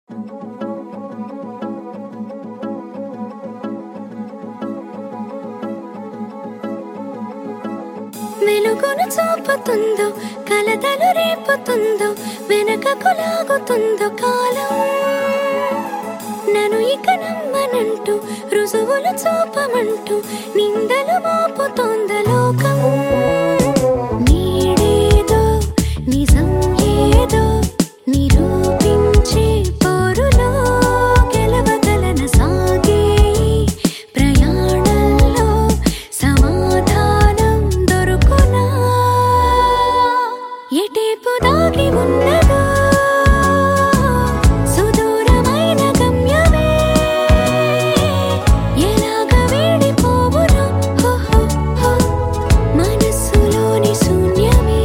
వెలుగును చూపుతుందో కలతలు రేపుతుందో వెనకకు లాగుతుందో కాలం నన్ను ఇక నమ్మనంటూ రుజువులు చూపమంటూ నిందలు మోపుతోంద లోకం నీడేదో నిజం ఏదో నిరూపించే పోరులో గెలవగలన సాగే ఈ ప్రయాణంలో సమాధానం దొరుకునా ఎటేపు దాగి ఉన్నదో సుదూరమైన గమ్యమే ఎలాగ వీడిపోవునో హో హో హో మనస్సులోని శూన్యమే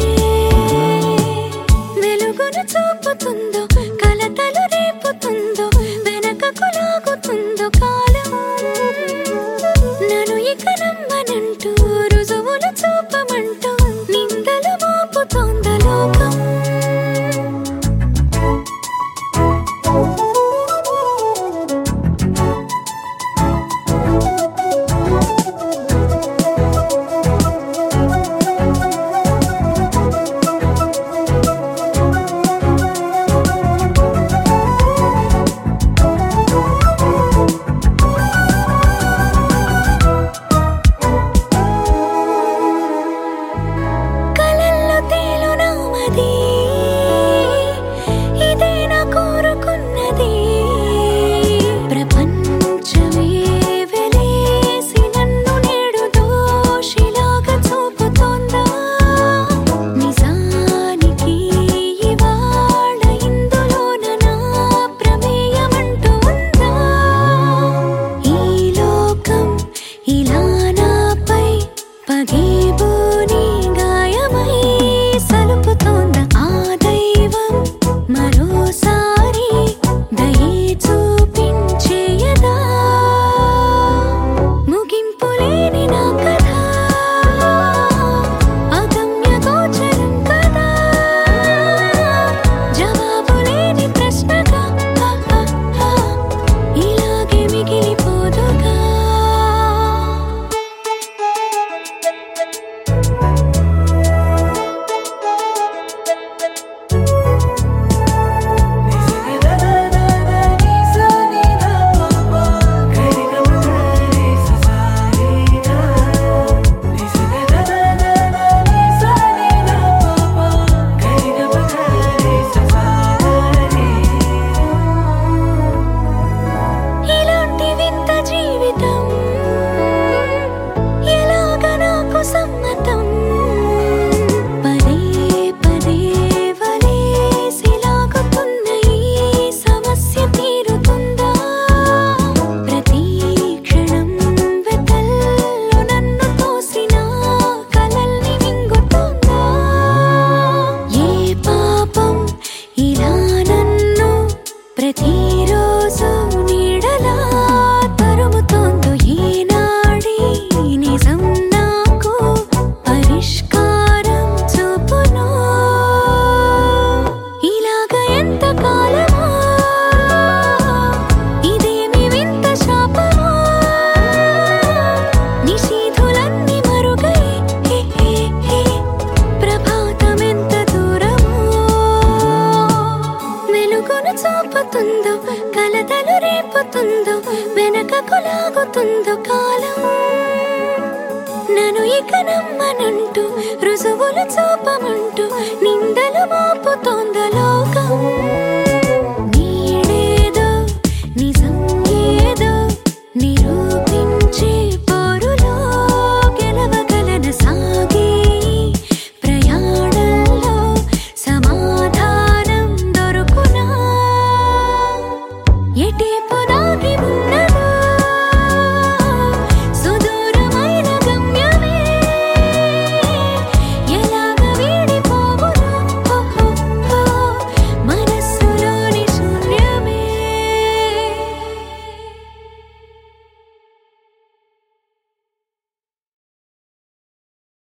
వెలుగును చూపుతుందో కలతలు రేపుతుందో వెనకకు లాగుతుందో కాలం నన్ను ఇక నమ్మనంటూ రుజువులు చూపమంటూ నిందలు మోపుతోంద లోకం కలల్లో తేలునామది ఇదే నా కోరుకున్నది ప్రపంచమే వెలేసి నన్ను నేడు దోషిలాగా చూపుతోందా నిజానికి ఇవాళ ఇందులోన నా ప్రమేయమంటూ ఉందా ఈ లోకం ఇలా నాపై పగేబోని గాయమై సలుపుతోంద ఆ దైవం మరోసారి దయే చూపించేయదా ముగింపు లేని నా కథ అగమ్య గోచరం కదా జవాబు లేని ప్రశ్నగా హ, హ, హ, ఇలాగే మిగిలిపోదుగా ఇలాంటి వింత జీవితం ఎలాగ నాకు సమ్మతం పదే పదే వలేసి లాగుతున్న ఈ సమస్య తీరుతుందా ప్రతి క్షణం వెతల్లో నన్ను తోసిన కలల్ని మింగుతుందా ఏ పాపం ఇలా నన్ను ప్రతిరోజు నీడలా తరుముతోందో ఈనాడి నిజం నాకు పరిష్కారం చూపును ఇలాగ ఎంత కాలమో ఇదేమి వింత శాపమో నిషీధులన్నీ మరుగై హే హే హే ప్రభాతమెంత దూరమో వెలుగును చూపుతుందో కలతలు రేపుతుందో వెనకకు లాగుతుందో కాలం నన్ను ఇక నమ్మనంటూ రుజువులు చూపమంటూ నిందలు మోపుతోంద